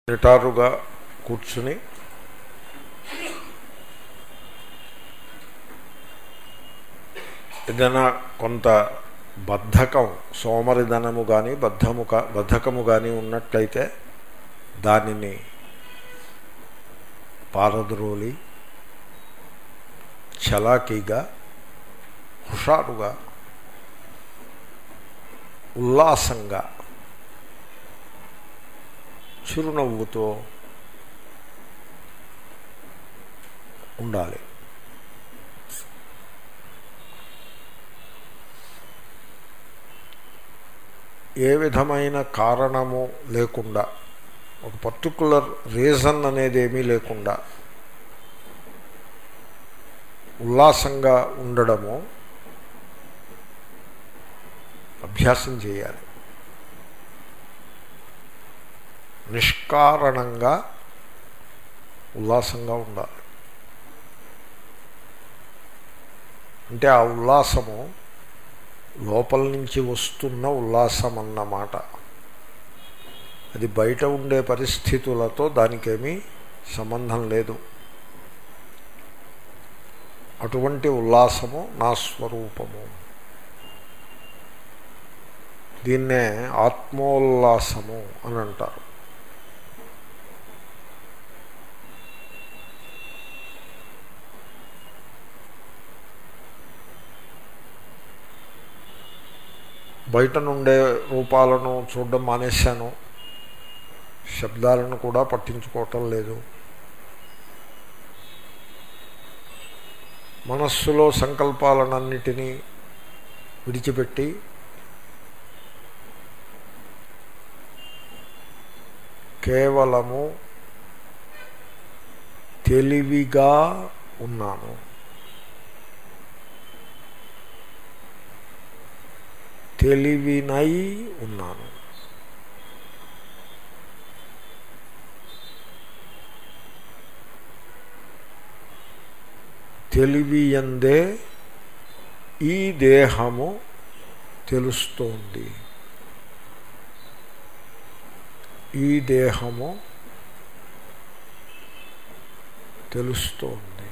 నిటారుగా కూర్చుని ఏదైనా కొంత బద్ధకం సోమరిధనము కానీ బద్ధము కా బద్ధకము కానీ ఉన్నట్లయితే దానిని పారద్రోలి చలాకీగా హుషారుగా ఉల్లాసంగా చిరునవ్వుతో ఉండాలి ఏ విధమైన కారణము లేకుండా ఒక పర్టికులర్ రీజన్ అనేది ఏమీ లేకుండా ఉల్లాసంగా ఉండడము అభ్యాసం చేయాలి నిష్కారణంగా ఉల్లాసంగా ఉండాలి అంటే ఆ ఉల్లాసము లోపల నుంచి వస్తున్న ఉల్లాసం అన్నమాట అది బయట ఉండే పరిస్థితులతో దానికేమీ సంబంధం లేదు అటువంటి ఉల్లాసము నా స్వరూపము దీన్నే ఆత్మోల్లాసము అని అంటారు బయట నుండే రూపాలను చూడడం మానేశాను శబ్దాలను కూడా పట్టించుకోవటం లేదు మనస్సులో సంకల్పాలనన్నిటినీ విడిచిపెట్టి కేవలము తెలివిగా ఉన్నాను తెలివినై ఉన్నాను తెలివియందే ఈ దేహము తెలుస్తోంది ఈ దేహము తెలుస్తోంది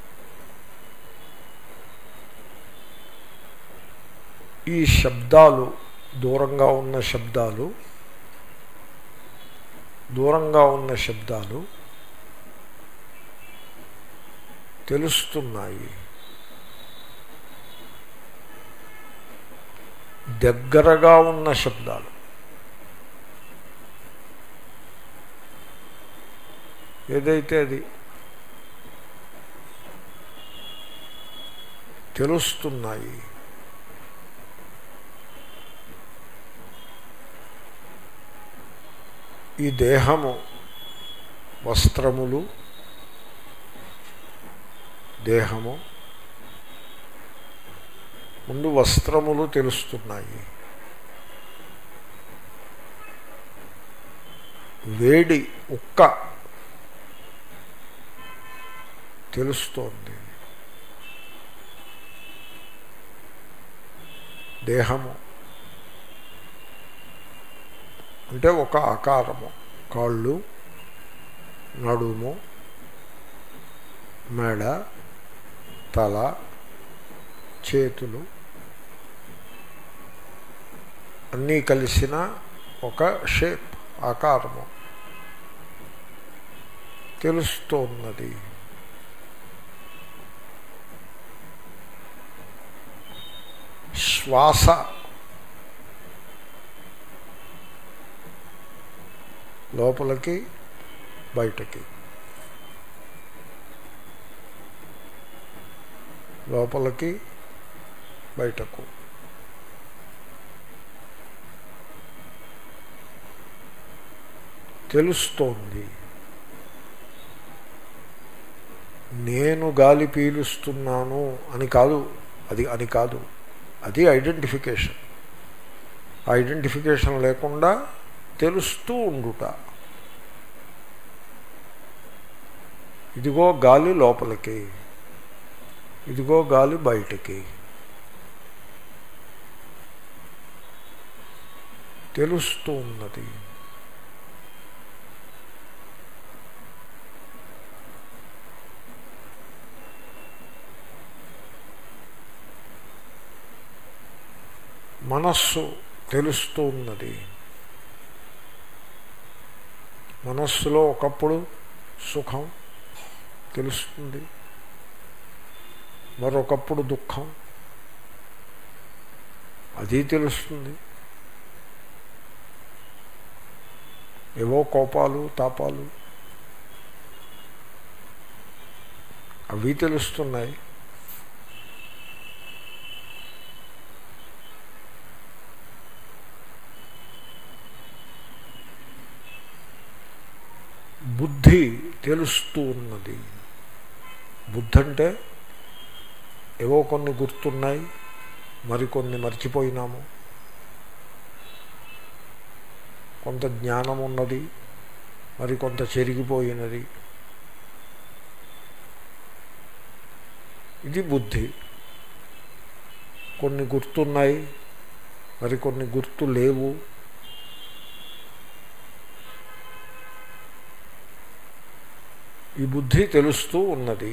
ఈ శబ్దాలు దూరంగా ఉన్న శబ్దాలు దూరంగా ఉన్న శబ్దాలు తెలుస్తున్నాయి దగ్గరగా ఉన్న శబ్దాలు ఏదైతే అది తెలుస్తున్నాయి ఈ దేహము వస్త్రములు దేహము ముందు వస్త్రములు తెలుస్తున్నాయి వేడి ఉక్క తెలుస్తోంది దేహము అంటే ఒక ఆకారము కాళ్ళు నడుము మెడ తల చేతులు అన్నీ కలిసిన ఒక షేప్ ఆకారము తెలుస్తోన్నది శ్వాస లోపలికి బయటకి లోపలికి బయటకు తెలుస్తోంది నేను గాలి పీలుస్తున్నాను అని కాదు అది అని కాదు అది ఐడెంటిఫికేషన్ ఐడెంటిఫికేషన్ లేకుండా తెలుస్తూ ఉండుట ఇదిగో గాలి లోపలికి ఇదిగో గాలి బయటికి తెలుస్తూ ఉన్నది మనస్సు తెలుస్తూ ఉన్నది మనస్సులో ఒకప్పుడు సుఖం తెలుస్తుంది మరొకప్పుడు దుఃఖం అది తెలుస్తుంది ఏవో కోపాలు తాపాలు అవి తెలుస్తున్నాయి బుద్ధి తెలుస్తూ ఉన్నది బుద్ధి అంటే ఏవో కొన్ని గుర్తున్నాయి మరికొన్ని మర్చిపోయినాము కొంత జ్ఞానం ఉన్నది మరి కొంత చెరిగిపోయినది ఇది బుద్ధి కొన్ని గుర్తున్నాయి మరి కొన్ని గుర్తు లేవు ఈ బుద్ధి తెలుస్తూ ఉన్నది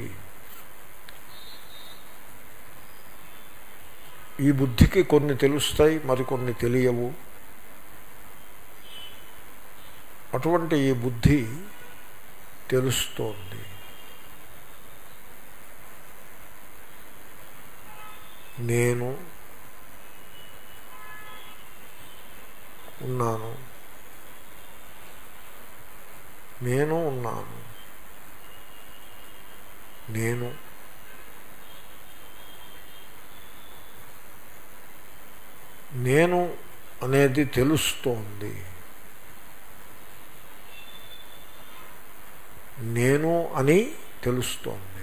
ఈ బుద్ధికి కొన్ని తెలుస్తాయి మరికొన్ని తెలియవు అటువంటి ఈ బుద్ధి తెలుస్తోంది నేను ఉన్నాను నేను ఉన్నాను నేను నేను అనేది తెలుస్తోంది నేను అని తెలుస్తోంది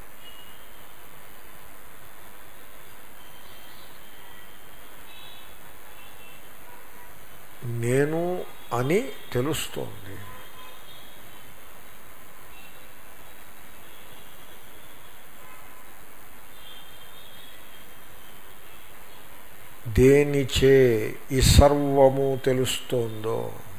నేను అని తెలుస్తోంది దేనిచే ఈ సర్వము తెలుస్తోందో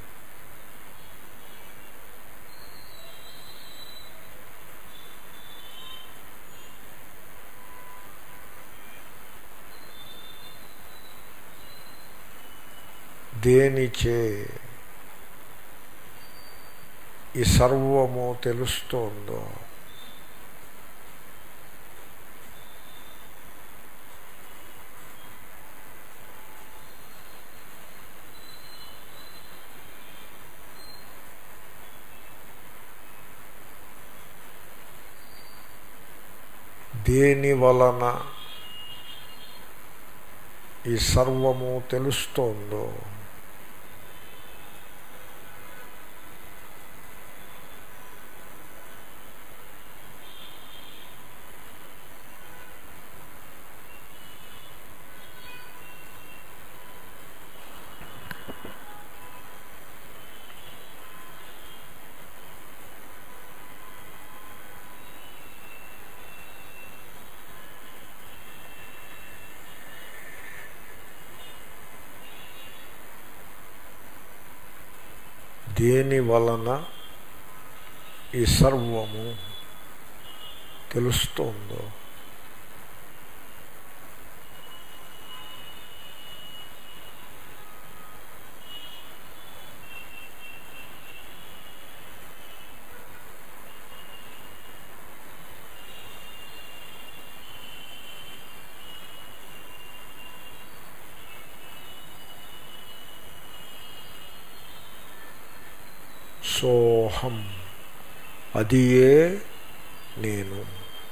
దేనిచే ఈ సర్వము తెలుస్తోందో దేని వలన ఈ సర్వము తెలుస్తోందో దేని వలన ఈ సర్వము తెలుస్తోందో సోహం అదియే నేను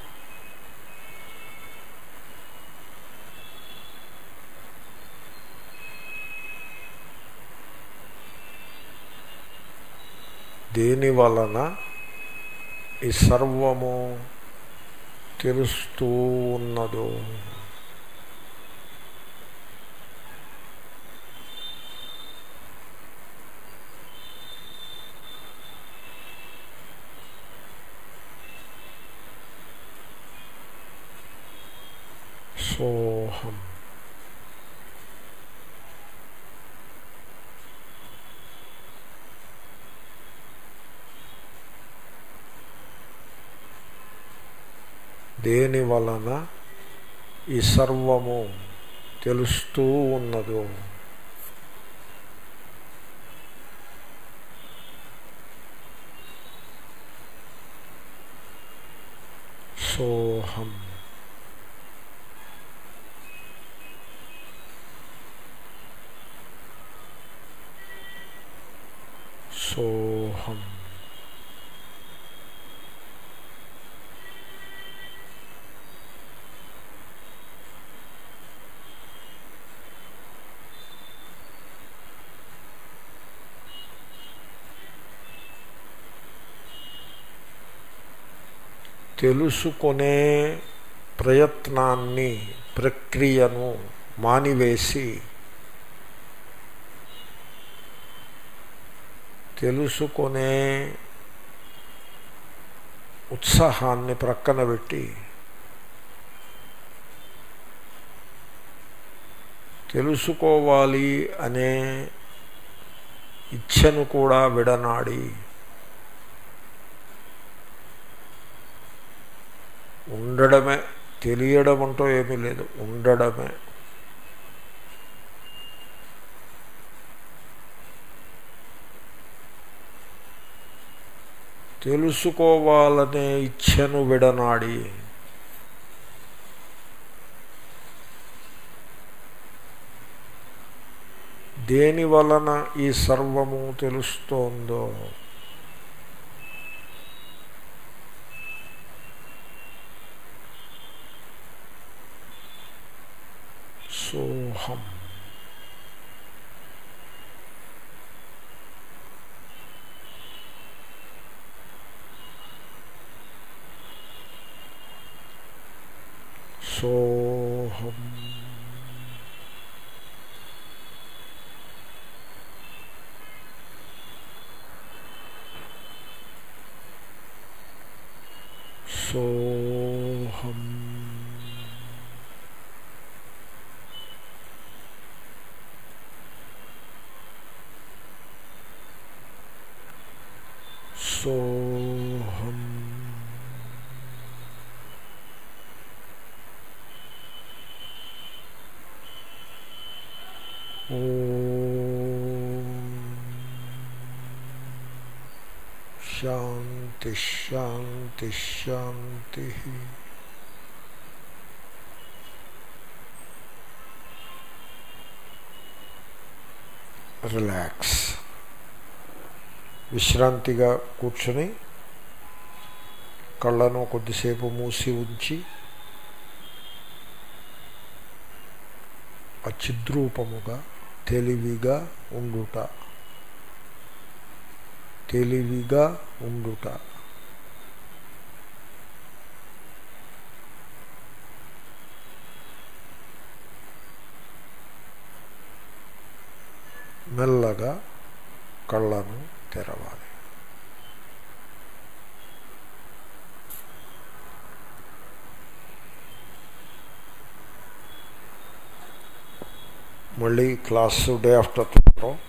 దేని వలన ఈ సర్వము తెలుస్తూ ఉన్నదో సోహం దేని వలన ఈ సర్వము తెలుస్తూ ఉన్నదో సోహం సోహం తెలుసుకునే ప్రయత్నాన్ని ప్రక్రియను మానివేసి తెలుసుకునే ఉత్సాహాన్ని ప్రక్కన పెట్టి తెలుసుకోవాలి అనే ఇచ్ఛను కూడా విడనాడి ఉండడమే తెలియడం అంటూ ఏమీ లేదు ఉండడమే తెలుసుకోవాలనే ఇచ్ఛను విడనాడి దేని వలన ఈ సర్వము తెలుస్తోందో సోహం సోహం సోహం సోహం శాంతి శాంతి శాంతి రిలాక్స్ విశ్రాంతిగా కూర్చొని కళ్ళను కొద్దిసేపు మూసి ఉంచి అచిద్రూపముగా తెలివిగా ఉండుట తెలివిగా ఉండుట మెల్లగా కళ్ళను తెరవాలి మళ్ళీ క్లాసు డే ఆఫ్టర్ టుమారో